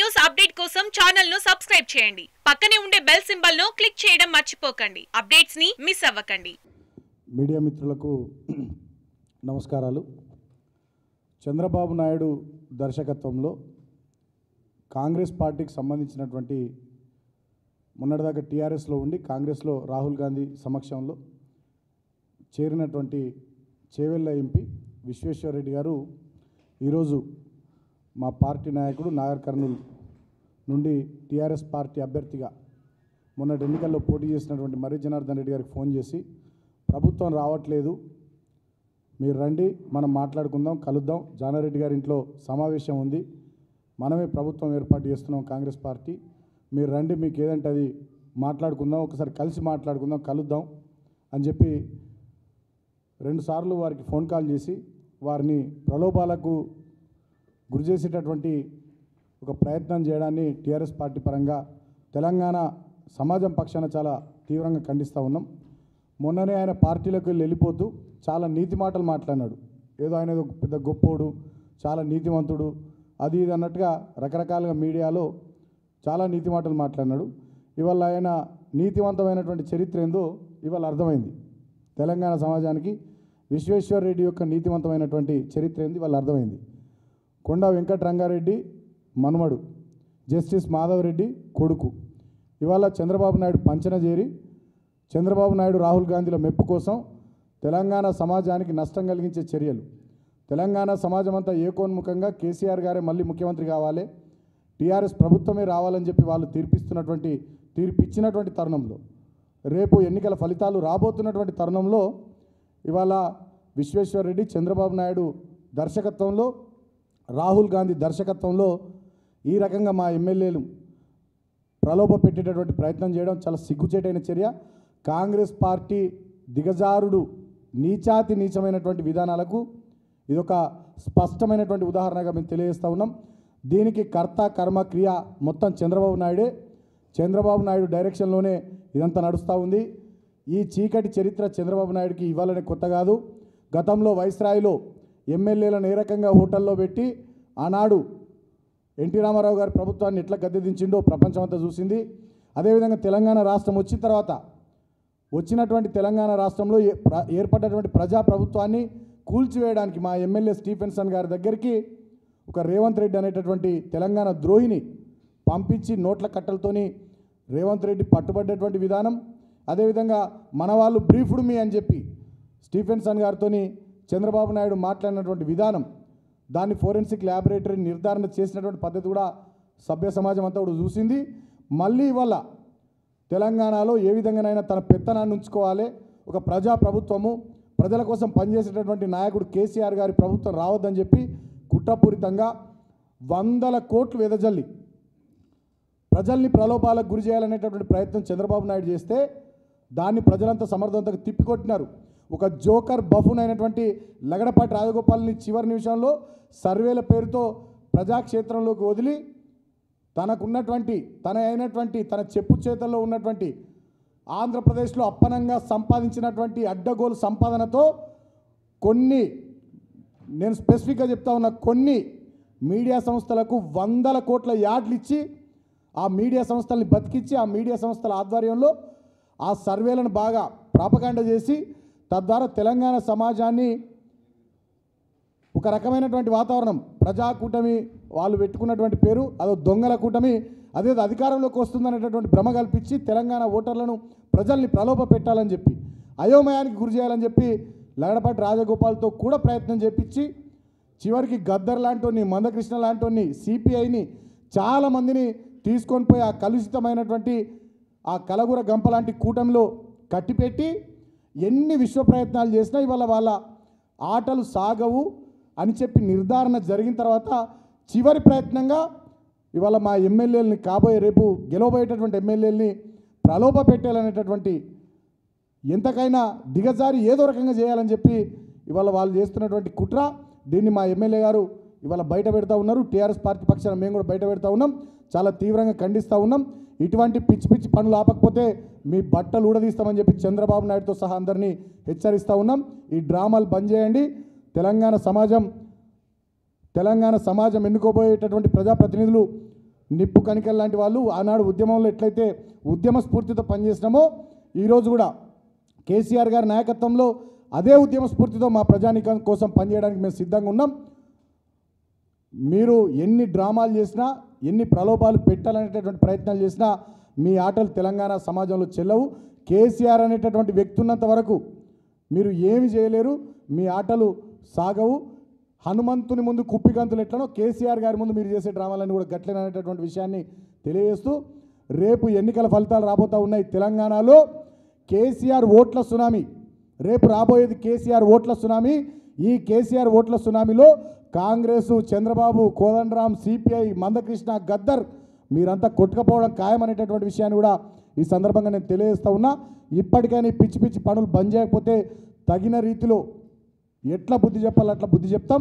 News update కోసం channel ను subscribe చేయండి పక్కనే ఉండే బెల్ సింబల్ ను క్లిక్ చేయడం మర్చిపోకండి అప్డేట్స్ ని మిస్ అవ్వకండి మీడియా మిత్రులకు నమస్కారాలు చంద్రబాబు నాయుడు దర్శకత్వంలో కాంగ్రెస్ పార్టీకి సంబంధించినటువంటి మొన్నటిదాకా టీఆర్ఎస్లో ఉండి కాంగ్రెస్లో రాహుల్ గాంధీ సమక్షంలో చేరినటువంటి చేవెళ్ళ ఎంపీ విశ్వేశ్వరరెడ్డి గారు ఈరోజు మా పార్టీ నాయకుడు నాగర్ కర్నూలు నుండి టీఆర్ఎస్ పార్టీ అభ్యర్థిగా మొన్నటి ఎన్నికల్లో పోటీ చేసినటువంటి మర్రి జనార్దన్ రెడ్డి గారికి ఫోన్ చేసి ప్రభుత్వం రావట్లేదు మీరు రండి మనం మాట్లాడుకుందాం కలుద్దాం జానారెడ్డి గారి ఇంట్లో సమావేశం ఉంది మనమే ప్రభుత్వం ఏర్పాటు చేస్తున్నాం కాంగ్రెస్ పార్టీ మీరు రండి మీకు ఏదంటే అది మాట్లాడుకుందాం ఒకసారి కలిసి మాట్లాడుకుందాం కలుద్దాం అని చెప్పి రెండుసార్లు వారికి ఫోన్ కాల్ చేసి వారిని ప్రలోభాలకు గురి చేసేటటువంటి ఒక ప్రయత్నం చేయడాన్ని టీఆర్ఎస్ పార్టీ పరంగా తెలంగాణ సమాజం పక్షాన చాలా తీవ్రంగా ఖండిస్తూ ఉన్నాం మొన్ననే ఆయన పార్టీలోకి వెళ్ళి వెళ్ళిపోతూ చాలా నీతి మాటలు మాట్లాడినాడు ఏదో ఆయన ఏదో పెద్ద గొప్పోడు చాలా నీతివంతుడు అది ఇది అన్నట్టుగా రకరకాలుగా మీడియాలో చాలా నీతి మాటలు మాట్లాడినాడు ఇవాళ ఆయన నీతివంతమైనటువంటి చరిత్ర ఏందో ఇవాళ అర్థమైంది తెలంగాణ సమాజానికి విశ్వేశ్వర రెడ్డి యొక్క నీతివంతమైనటువంటి చరిత్ర ఏంది ఇవాళ అర్థమైంది కొండ వెంకటరంగారెడ్డి మనుమడు జస్టిస్ మాధవరెడ్డి కొడుకు ఇవాళ చంద్రబాబు నాయుడు పంచన చేరి చంద్రబాబు నాయుడు రాహుల్ గాంధీల మెప్పు కోసం తెలంగాణ సమాజానికి నష్టం కలిగించే చర్యలు తెలంగాణ సమాజం అంతా ఏకోన్ముఖంగా కేసీఆర్ గారే మళ్ళీ ముఖ్యమంత్రి కావాలి టీఆర్ఎస్ ప్రభుత్వమే రావాలని చెప్పి వాళ్ళు తీర్పిస్తున్నటువంటి తీర్పిచ్చినటువంటి తరుణంలో రేపు ఎన్నికల ఫలితాలు రాబోతున్నటువంటి తరుణంలో ఇవాళ విశ్వేశ్వరరెడ్డి చంద్రబాబు నాయుడు దర్శకత్వంలో రాహుల్ గాంధీ దర్శకత్వంలో ఈ రకంగా మా ఎమ్మెల్యేలు ప్రలోభ పెట్టేటటువంటి ప్రయత్నం చేయడం చాలా సిగ్గుచేటైన చర్య కాంగ్రెస్ పార్టీ దిగజారుడు నీచాతి నీచమైనటువంటి విధానాలకు ఇదొక స్పష్టమైనటువంటి ఉదాహరణగా మేము తెలియజేస్తూ ఉన్నాం దీనికి కర్త కర్మ క్రియ మొత్తం చంద్రబాబు నాయుడే చంద్రబాబు నాయుడు డైరెక్షన్లోనే ఇదంతా నడుస్తూ ఉంది ఈ చీకటి చరిత్ర చంద్రబాబు నాయుడుకి ఇవ్వాలనే కొత్త కాదు గతంలో వైస్రాయిలో ఎమ్మెల్యేలను ఏ రకంగా హోటల్లో పెట్టి ఆనాడు ఎన్టీ రామారావు గారి ప్రభుత్వాన్ని ఎట్లా గద్దెదించిండో ప్రపంచమంతా చూసింది అదేవిధంగా తెలంగాణ రాష్ట్రం వచ్చిన తర్వాత వచ్చినటువంటి తెలంగాణ రాష్ట్రంలో ఏ- ప్ర- ఏర్పడ్డటువంటి ప్రజా ప్రభుత్వాన్ని కూల్చివేయడానికి మా ఎమ్మెల్యే స్టీఫెన్సన్ గారి దగ్గరికి ఒక రేవంత్ రెడ్డి అనేటటువంటి తెలంగాణ ద్రోహిని పంపించి నోట్ల కట్టలతోని రేవంత్ రెడ్డి పట్టుబడ్డటువంటి విధానం అదేవిధంగా మన వాళ్ళు బ్రీఫ్డ్ మీ అని చెప్పి స్టీఫెన్సన్ గారితోని చంద్రబాబు నాయుడు మాట్లాడినటువంటి విధానం దాన్ని ఫోరెన్సిక్ ల్యాబొరేటరీ నిర్ధారణ చేసినటువంటి పద్ధతి కూడా సభ్య సమాజం అంతా కూడా చూసింది మళ్ళీ ఇవాళ తెలంగాణలో ఏ విధంగానైనా తన పెత్తనాన్ని ఉంచుకోవాలి ఒక ప్రజా ప్రభుత్వము ప్రజల కోసం పనిచేసేటటువంటి నాయకుడు కేసీఆర్ గారి ప్రభుత్వం రావద్దని చెప్పి కుట్రపూరితంగా వందల కోట్లు వెదజల్లి ప్రజల్ని ప్రలోభాలకు గురి చేయాలనేటటువంటి ప్రయత్నం చంద్రబాబు నాయుడు చేస్తే దాన్ని ప్రజలంతా సమర్థవంతంగా తిప్పికొట్టినారు ఒక జోకర్ బఫున్ అయినటువంటి లగడపాటి రాజగోపాల్ని చివరి నిమిషంలో సర్వేల పేరుతో ప్రజాక్షేత్రంలోకి వదిలి తనకున్నటువంటి తన అయినటువంటి తన చెప్పు చేతల్లో ఉన్నటువంటి ఆంధ్రప్రదేశ్లో అప్పనంగా సంపాదించినటువంటి అడ్డగోలు సంపాదనతో కొన్ని నేను స్పెసిఫిక్గా చెప్తా ఉన్న కొన్ని మీడియా సంస్థలకు వందల కోట్ల యాడ్లు ఇచ్చి ఆ మీడియా సంస్థల్ని బతికించి ఆ మీడియా సంస్థల ఆధ్వర్యంలో ఆ సర్వేలను బాగా ప్రాపకాండ చేసి తద్వారా తెలంగాణ సమాజాన్ని ఒక రకమైనటువంటి వాతావరణం ప్రజా కూటమి వాళ్ళు పెట్టుకున్నటువంటి పేరు అదో దొంగల కూటమి అదే అధికారంలోకి వస్తుందనేటటువంటి భ్రమ కల్పించి తెలంగాణ ఓటర్లను ప్రజల్ని ప్రలోభ పెట్టాలని చెప్పి అయోమయానికి గురి చేయాలని చెప్పి లగడపాటి రాజగోపాల్తో కూడా ప్రయత్నం చేపించి చివరికి గద్దర్ లాంటి మందకృష్ణ లాంటి సిపిఐని చాలామందిని తీసుకొని పోయి ఆ కలుషితమైనటువంటి ఆ కలగుర గంప లాంటి కూటమిలో కట్టిపెట్టి ఎన్ని విశ్వ ప్రయత్నాలు చేసినా ఇవాళ వాళ్ళ ఆటలు సాగవు అని చెప్పి నిర్ధారణ జరిగిన తర్వాత చివరి ప్రయత్నంగా ఇవాళ మా ఎమ్మెల్యేలని కాబోయే రేపు గెలవబోయేటటువంటి ఎమ్మెల్యేలని ప్రలోభ పెట్టాలనేటటువంటి ఎంతకైనా దిగజారి ఏదో రకంగా చేయాలని చెప్పి ఇవాళ వాళ్ళు చేస్తున్నటువంటి కుట్ర దీన్ని మా ఎమ్మెల్యే గారు ఇవాళ బయట పెడతా ఉన్నారు టీఆర్ఎస్ పార్టీ పక్షాన మేము కూడా బయట పెడతా ఉన్నాం చాలా తీవ్రంగా ఖండిస్తూ ఉన్నాం ఇటువంటి పిచ్చి పిచ్చి పనులు ఆపకపోతే మీ బట్టలు ఊడదీస్తామని చెప్పి చంద్రబాబు నాయుడుతో సహా అందరినీ హెచ్చరిస్తూ ఉన్నాం ఈ డ్రామాలు బంద్ చేయండి తెలంగాణ సమాజం తెలంగాణ సమాజం ఎన్నుకోబోయేటటువంటి ప్రజాప్రతినిధులు నిప్పు కణికల్ లాంటి వాళ్ళు ఆనాడు ఉద్యమంలో ఎట్లయితే ఉద్యమ స్ఫూర్తితో పనిచేసినామో ఈరోజు కూడా కేసీఆర్ గారి నాయకత్వంలో అదే ఉద్యమ స్ఫూర్తితో మా ప్రజానికం కోసం పనిచేయడానికి మేము సిద్ధంగా ఉన్నాం మీరు ఎన్ని డ్రామాలు చేసినా ఎన్ని ప్రలోభాలు పెట్టాలనేటటువంటి ప్రయత్నాలు చేసినా మీ ఆటలు తెలంగాణ సమాజంలో చెల్లవు కేసీఆర్ అనేటటువంటి వ్యక్తి ఉన్నంత వరకు మీరు ఏమి చేయలేరు మీ ఆటలు సాగవు హనుమంతుని ముందు కుప్పిగంతులు ఎట్లనో కేసీఆర్ గారి ముందు మీరు చేసే డ్రామాలన్నీ కూడా గట్లనే అనేటటువంటి విషయాన్ని తెలియజేస్తూ రేపు ఎన్నికల ఫలితాలు రాబోతూ ఉన్నాయి తెలంగాణలో కేసీఆర్ ఓట్ల సునామీ రేపు రాబోయేది కేసీఆర్ ఓట్ల సునామీ ఈ కేసీఆర్ ఓట్ల సునామీలో కాంగ్రెస్ చంద్రబాబు కోదండరాం సిపిఐ మందకృష్ణ గద్దర్ మీరంతా కొట్టుకపోవడం ఖాయమనేటటువంటి విషయాన్ని కూడా ఈ సందర్భంగా నేను తెలియజేస్తా ఉన్నా ఇప్పటికైనా ఈ పిచ్చి పిచ్చి పనులు బంద్ చేయకపోతే తగిన రీతిలో ఎట్లా బుద్ధి చెప్పాలో అట్లా బుద్ధి చెప్తాం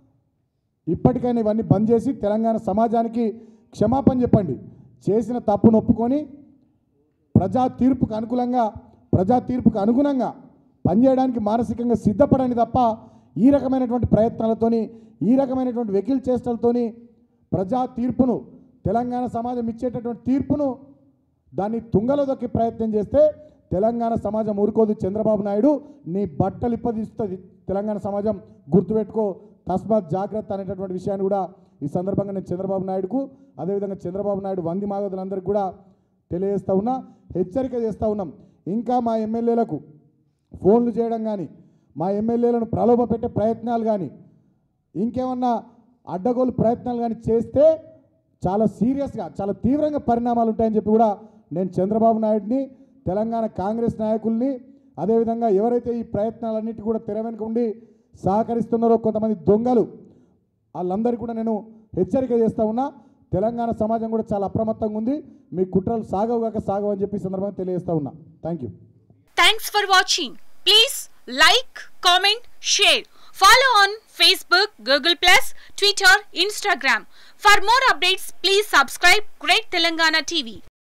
ఇప్పటికైనా ఇవన్నీ బంద్ చేసి తెలంగాణ సమాజానికి క్షమాపణ చెప్పండి చేసిన తప్పును ఒప్పుకొని ప్రజా తీర్పుకు అనుకూలంగా ప్రజా తీర్పుకు అనుగుణంగా పనిచేయడానికి మానసికంగా సిద్ధపడండి తప్ప ఈ రకమైనటువంటి ప్రయత్నాలతోని ఈ రకమైనటువంటి వెకిల్ చేష్టలతోని ప్రజా తీర్పును తెలంగాణ సమాజం ఇచ్చేటటువంటి తీర్పును దాన్ని తుంగలో దొక్కే ప్రయత్నం చేస్తే తెలంగాణ సమాజం ఊరుకోదు చంద్రబాబు నాయుడు నీ బట్టలు ఇప్పదిస్తుంది తెలంగాణ సమాజం గుర్తుపెట్టుకో తస్మాత్ జాగ్రత్త అనేటటువంటి విషయాన్ని కూడా ఈ సందర్భంగా నేను చంద్రబాబు నాయుడుకు అదేవిధంగా చంద్రబాబు నాయుడు వంది మాగదులందరికీ కూడా తెలియజేస్తా ఉన్నా హెచ్చరిక చేస్తూ ఉన్నాం ఇంకా మా ఎమ్మెల్యేలకు ఫోన్లు చేయడం కానీ మా ఎమ్మెల్యేలను ప్రలోభ పెట్టే ప్రయత్నాలు కానీ ఇంకేమన్నా అడ్డగోలు ప్రయత్నాలు కానీ చేస్తే చాలా సీరియస్గా చాలా తీవ్రంగా పరిణామాలు ఉంటాయని చెప్పి కూడా నేను చంద్రబాబు నాయుడిని తెలంగాణ కాంగ్రెస్ నాయకుల్ని అదేవిధంగా ఎవరైతే ఈ ప్రయత్నాలన్నిటి కూడా తెర వెనుక ఉండి సహకరిస్తున్నారో కొంతమంది దొంగలు వాళ్ళందరికీ కూడా నేను హెచ్చరిక చేస్తా ఉన్నా తెలంగాణ సమాజం కూడా చాలా అప్రమత్తంగా ఉంది మీ కుట్రలు సాగవు కాక సాగవు అని చెప్పి ఈ సందర్భంగా తెలియజేస్తా ఉన్నా thank you Thanks for watching. Please like, comment, share. Follow on Facebook, Google Plus, Twitter, Instagram. For more updates, please subscribe Great Telangana TV.